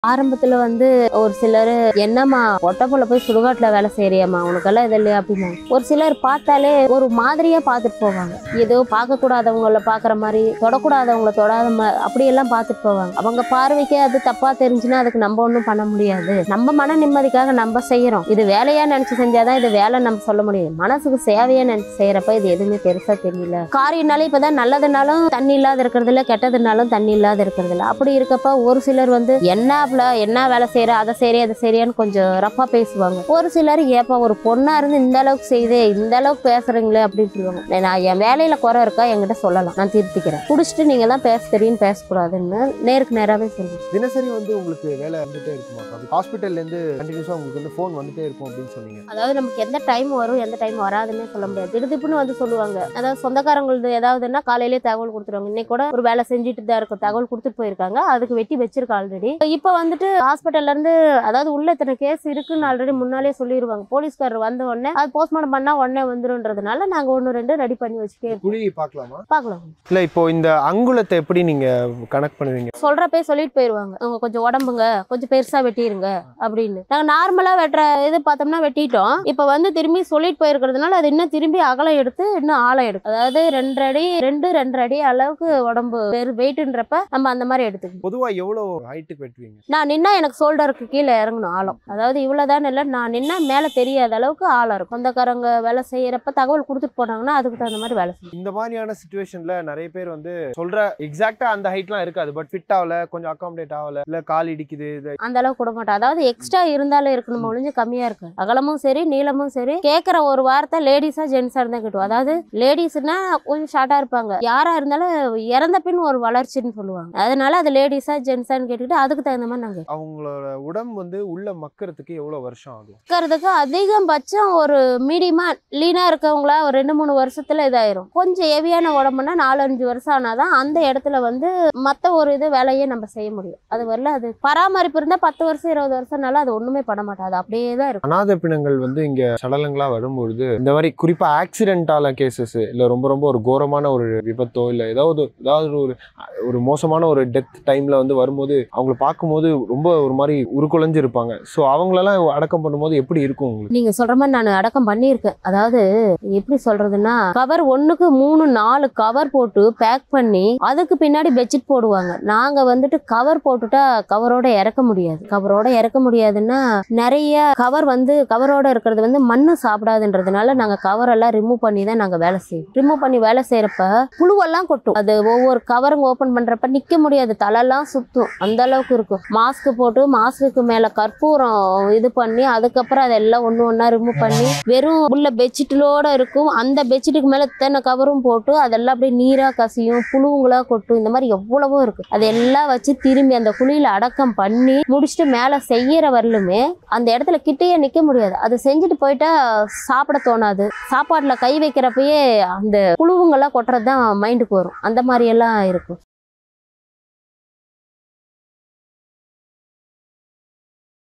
ஆரம்பத்துல வந்து ஒரு சிலர் என்னம்மா ஒட்டப்புள்ள போய் சுடுகாட்டுல வேலை செய்யறியம்மா உனக்கெல்லாம் இது இல்லையா அப்படின்னு ஒரு சிலர் பார்த்தாலே ஒரு மாதிரியா பார்த்துட்டு போவாங்க ஏதோ பார்க்க கூடாதவங்கள பாக்குற மாதிரி தொடக்கூடாதவங்கள தொடாத மா- அப்படியெல்லாம் பார்த்துட்டு போவாங்க அவங்க பார்வைக்கு அது தப்பா தெரிஞ்சுன்னா அதுக்கு நம்ம ஒன்றும் பண்ண முடியாது நம்ம மன நிம்மதிக்காக நம்ம செய்யறோம் இது வேலையா நினைச்சு செஞ்சாதான் இது வேலை நம்ம சொல்ல முடியும் மனசுக்கு சேவையா நினைச்சு செய்யறப்ப இது எதுவுமே பெருசா தெரியல காரியனாலே இப்பதான் நல்லதுனாலும் தண்ணி இல்லாத இருக்கிறது இல்ல கெட்டதுனாலும் தண்ணி இல்லாத இருக்கிறது இல்ல அப்படி இருக்கப்ப ஒரு சிலர் வந்து என்ன என்ன வேலை செய்யற அதை சரி அதை சரியான்னு கொஞ்சம் ரஃபா பேசுவாங்க ஒரு சிலர் ஏப்பா ஒரு பொண்ணா இருந்து இந்த அளவுக்கு செய்தே இந்த அளவுக்கு பேசுறீங்களே அப்படின்னு சொல்லுவாங்க நான் என் வேலையில குறை இருக்கா என்கிட்ட சொல்லலாம் நான் திருத்திக்கிறேன் குடிச்சிட்டு நீங்க தான் பேச தெரியும் பேசக்கூடாதுன்னு நேருக்கு நேராவே சொல்லுவேன் தினசரி வந்து உங்களுக்கு வேலை வந்துட்டே இருக்குமா ஹாஸ்பிட்டல்ல இருந்து கண்டினியூஸா உங்களுக்கு வந்து ஃபோன் வந்துட்டே இருக்கும் அப்படின்னு சொன்னீங்க அதாவது நமக்கு எந்த டைம் வரும் எந்த டைம் வராதுன்னே சொல்ல முடியாது திடுதிப்புன்னு வந்து சொல்லுவாங்க அதாவது சொந்தக்காரங்களது ஏதாவதுன்னா காலையிலேயே தகவல் கொடுத்துருவாங்க இன்னைக்கு கூட ஒரு வேலை செஞ்சுட்டு தான் இருக்கும் தகவல் கொடுத்துட்டு போயிருக்காங்க அதுக்கு வெட்டி வச்சிருக்க ஆல்ரெடி இப்போ வந்துட்டு ஹாஸ்பிட்டல்ல இருந்து அதாவது உள்ள இத்தனை கேஸ் இருக்குன்னு ஆல்ரெடி முன்னாலே சொல்லிடுவாங்க போலீஸ்காரர் வந்த உடனே அது போஸ்ட்மார்ட்டம் பண்ணா உடனே வந்துருன்றதுனால நாங்க ஒன்று ரெண்டு ரெடி பண்ணி வச்சுட்டே இருக்கோம் குழி பார்க்கலாமா பார்க்கலாம் இல்ல இப்போ இந்த அங்குலத்தை எப்படி நீங்க கனெக்ட் பண்ணுவீங்க சொல்றப்பே சொல்லிட்டு போயிருவாங்க அவங்க கொஞ்சம் உடம்புங்க கொஞ்சம் பெருசா வெட்டிருங்க அப்படின்னு நாங்க நார்மலா வெட்டுற இது பார்த்தோம்னா வெட்டிட்டோம் இப்ப வந்து திரும்பி சொல்லிட்டு போயிருக்கிறதுனால அது இன்னும் திரும்பி அகலம் எடுத்து இன்னும் ஆழம் எடுக்கும் அதாவது ரெண்டரை அடி ரெண்டு ரெண்டரை அடி அளவுக்கு உடம்பு பெரு வெயிட்ன்றப்ப நம்ம அந்த மாதிரி எடுத்துக்கணும் பொதுவா எவ்வளவு ஹைட்டுக்கு வெட்டுவீங்க நான் நின்னா எனக்கு ஷோல்டருக்கு கீழே இறங்கணும் ஆழம் அதாவது இவ்வளவுதான் இல்லை நான் நின்னா மேல தெரியாத அளவுக்கு ஆழம் இருக்கும் சொந்தக்காரங்க வேலை செய்யறப்ப தகவல் கொடுத்துட்டு போனாங்கன்னா அதுக்கு தகுந்த மாதிரி வேலை செய்யும் இந்த மாதிரியான சுச்சுவேஷன்ல நிறைய பேர் வந்து சொல்ற எக்ஸாக்டா அந்த ஹைட்லாம் இருக்காது பட் ஃபிட் ஆகல கொஞ்சம் அகாமடேட் ஆகல இல்ல கால் இடிக்குது இது அந்த அளவுக்கு கூட மாட்டோம் அதாவது எக்ஸ்ட்ரா இருந்தாலும் இருக்கணும் ஒழிஞ்சு கம்மியா இருக்கு அகலமும் சரி நீளமும் சரி கேட்குற ஒரு வார்த்தை லேடிஸா ஜென்ஸா இருந்தா கிட்டும் அதாவது லேடிஸ்னா கொஞ்சம் ஷார்ட்டா இருப்பாங்க யாரா இருந்தாலும் இறந்த பின் ஒரு வளர்ச்சின்னு சொல்லுவாங்க அதனால அது லேடிஸா ஜென்ஸான்னு கேட்டுக்கிட்டு அதுக்கு தகுந்த மாதிரி நாங்க அவங்களோட உடம்பு வந்து உள்ள மக்கறதுக்கு எவ்வளவு வருஷம் ஆகும் இருக்கிறதுக்கு அதிகபட்சம் ஒரு மீடியமா லீனா இருக்கவங்களா ஒரு ரெண்டு மூணு வருஷத்துல இதாயிரும் கொஞ்சம் ஹெவியான உடம்புனா நாலு அஞ்சு வருஷம் ஆனாதான் அந்த இடத்துல வந்து மத்த ஒரு இது வேலையே நம்ம செய்ய முடியும் அது வரல அது பராமரிப்பு இருந்தா பத்து வருஷம் இருபது வருஷம்னால அது ஒண்ணுமே பண்ண மாட்டாது அப்படியே தான் இருக்கும் அநாத பிணங்கள் வந்து இங்க சடலங்களா வரும்பொழுது இந்த மாதிரி குறிப்பா ஆக்சிடென்டால கேசஸ் இல்ல ரொம்ப ரொம்ப ஒரு கோரமான ஒரு விபத்தோ இல்ல ஏதாவது ஏதாவது ஒரு ஒரு மோசமான ஒரு டெத் டைம்ல வந்து வரும்போது அவங்கள பார்க்கும்போது ரொம்ப ஒரு மாதிரி உருக்குலைஞ்சு இருப்பாங்க ஸோ அவங்களெல்லாம் அடக்கம் பண்ணும்போது எப்படி இருக்கும் உங்களுக்கு நீங்க சொல்ற மாதிரி நான் அடக்கம் பண்ணியிருக்கேன் அதாவது எப்படி சொல்றதுன்னா கவர் ஒண்ணுக்கு மூணு நாலு கவர் போட்டு பேக் பண்ணி அதுக்கு பின்னாடி பெட்ஷீட் போடுவாங்க நாங்க வந்துட்டு கவர் போட்டுட்டா கவரோட இறக்க முடியாது கவரோட இறக்க முடியாதுன்னா நிறைய கவர் வந்து கவரோட இருக்கிறது வந்து மண்ணு சாப்பிடாதுன்றதுனால நாங்க கவர் எல்லாம் ரிமூவ் பண்ணி தான் நாங்க வேலை செய்வோம் ரிமூவ் பண்ணி வேலை செய்யறப்ப புழுவெல்லாம் கொட்டும் அது ஒவ்வொரு கவரும் ஓபன் பண்றப்ப நிக்க முடியாது தலைலாம் சுத்தும் அந்த அளவுக்கு இருக்கும் மாஸ்க் போட்டு மாஸ்க்கு மேல கற்பூரம் இது பண்ணி அதுக்கப்புறம் அதெல்லாம் ஒண்ணு ஒண்ணா ரிமூவ் பண்ணி வெறும் உள்ள பெட்ஷீட்டோட இருக்கும் அந்த பெட்ஷீட்டுக்கு மேல இத்தனை கவரும் போட்டு அதெல்லாம் அப்படியே நீரா கசியும் புழுங்களா கொட்டும் இந்த மாதிரி எவ்வளவோ இருக்கு அதெல்லாம் வச்சு திரும்பி அந்த குழியில அடக்கம் பண்ணி முடிச்சுட்டு மேல செய்யற வரலுமே அந்த இடத்துல கிட்டேயே நிக்க முடியாது அது செஞ்சுட்டு போயிட்டா சாப்பிட தோணாது சாப்பாட்டுல கை வைக்கிறப்பயே அந்த புழுவுங்கெல்லாம் கொட்டுறது தான் மைண்டுக்கு வரும் அந்த மாதிரி எல்லாம் இருக்கும்